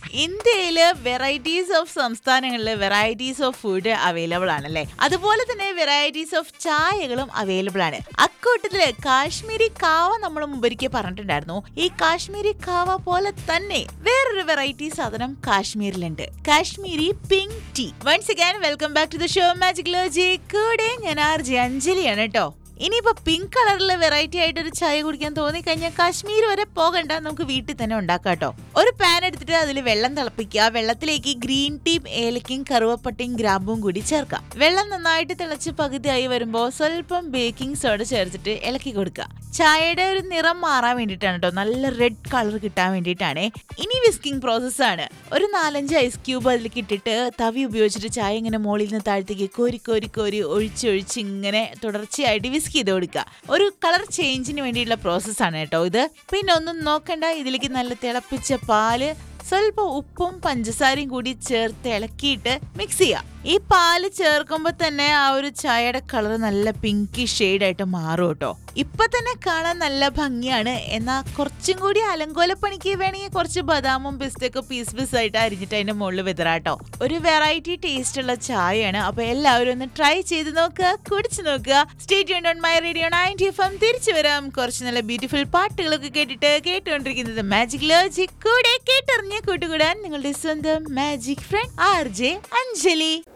ഇന്ത്യയില് varieties of സംസ്ഥാനങ്ങളിൽ varieties of food available ആണല്ലേ അതുപോലെ തന്നെ വെറൈറ്റീസ് ഓഫ് ചായകളും അവൈലബിൾ ആണ് അക്കൂട്ടത്തില് കാശ്മീരി കാവ നമ്മൾ മുമ്പൊരിക്കൽ പറഞ്ഞിട്ടുണ്ടായിരുന്നു ഈ കാശ്മീരി കാവ പോലെ തന്നെ വേറൊരു വെറൈറ്റി സാധനം കാശ്മീരിലുണ്ട് Kashmiri pink tea once again welcome back to the show Magicology കൂടെ ഞാൻ ആർ ജെ അഞ്ജലിയാണ് കേട്ടോ ഇനിയിപ്പോ പിങ്ക് കളറിലെ വെറൈറ്റി ആയിട്ട് ഒരു ചായ കുടിക്കാൻ തോന്നിക്കഴിഞ്ഞാൽ കാശ്മീർ വരെ പോകണ്ട നമുക്ക് വീട്ടിൽ തന്നെ ഉണ്ടാക്കാം കേട്ടോ ഒരു പാൻ എടുത്തിട്ട് അതിൽ വെള്ളം തിളപ്പിക്കുക വെള്ളത്തിലേക്ക് ഗ്രീൻ ടീം ഏലക്കയും കറുവപ്പട്ടയും ഗ്രാമ്പും കൂടി ചേർക്കാം വെള്ളം നന്നായിട്ട് തിളച്ച് പകുതിയായി വരുമ്പോൾ സ്വല്പം ബേക്കിംഗ് സോഡ ചേർത്തിട്ട് ഇളക്കി കൊടുക്കുക ചായയുടെ ഒരു നിറം മാറാൻ വേണ്ടിയിട്ടാണ് കേട്ടോ നല്ല റെഡ് കളർ കിട്ടാൻ വേണ്ടിയിട്ടാണ് ഇനി വിസ്കിംഗ് പ്രോസസ് ആണ് ഒരു നാലഞ്ച് ഐസ് ക്യൂബ് അതിലേക്ക് ഇട്ടിട്ട് തവി ഉപയോഗിച്ചിട്ട് ചായ ഇങ്ങനെ മുകളിൽ നിന്ന് താഴത്തേക്ക് കോരി കോരി കോരി ഒഴിച്ചൊഴിച്ച് ഇങ്ങനെ തുടർച്ചയായിട്ട് വിസ്ക് ചെയ്ത് കൊടുക്കുക ഒരു കളർ ചേഞ്ചിന് വേണ്ടിയിട്ടുള്ള പ്രോസസ്സാണ് കേട്ടോ ഇത് പിന്നെ ഒന്നും നോക്കണ്ട ഇതിലേക്ക് നല്ല തിളപ്പിച്ച പാല് സ്വല്പം ഉപ്പും പഞ്ചസാരയും കൂടി ചേർത്ത് ഇളക്കിയിട്ട് മിക്സ് ചെയ്യാം ഈ പാല് ചേർക്കുമ്പോൾ തന്നെ ആ ഒരു ചായയുടെ കളർ നല്ല പിങ്കി ആയിട്ട് മാറും കേട്ടോ ഇപ്പൊ തന്നെ കാണാൻ നല്ല ഭംഗിയാണ് എന്നാ കുറച്ചും കൂടി അലങ്കോലപ്പണിക്ക് വേണമെങ്കിൽ കുറച്ച് ബദാമും പിസ്തയൊക്കെ പീസ് പീസ് ആയിട്ട് അരിഞ്ഞിട്ട് അതിന്റെ മുകളിൽ വിതറാട്ടോ ഒരു വെറൈറ്റി ടേസ്റ്റ് ഉള്ള ചായയാണ് അപ്പൊ എല്ലാവരും ഒന്ന് ട്രൈ ചെയ്ത് നോക്കുക കുടിച്ചു നോക്കുക സ്റ്റേറ്റ് ഓൺ My Radio ninety F M തിരിച്ചു വരാം കുറച്ച് നല്ല ബ്യൂട്ടിഫുൾ പാട്ടുകളൊക്കെ കേട്ടിട്ട് കേട്ടുകൊണ്ടിരിക്കുന്നത് മാജിക് ലോജിക് കൂടെ കേട്ടറിഞ്ഞ് കൂട്ടുകൂടാൻ നിങ്ങളുടെ സ്വന്തം magic friend R J Anjali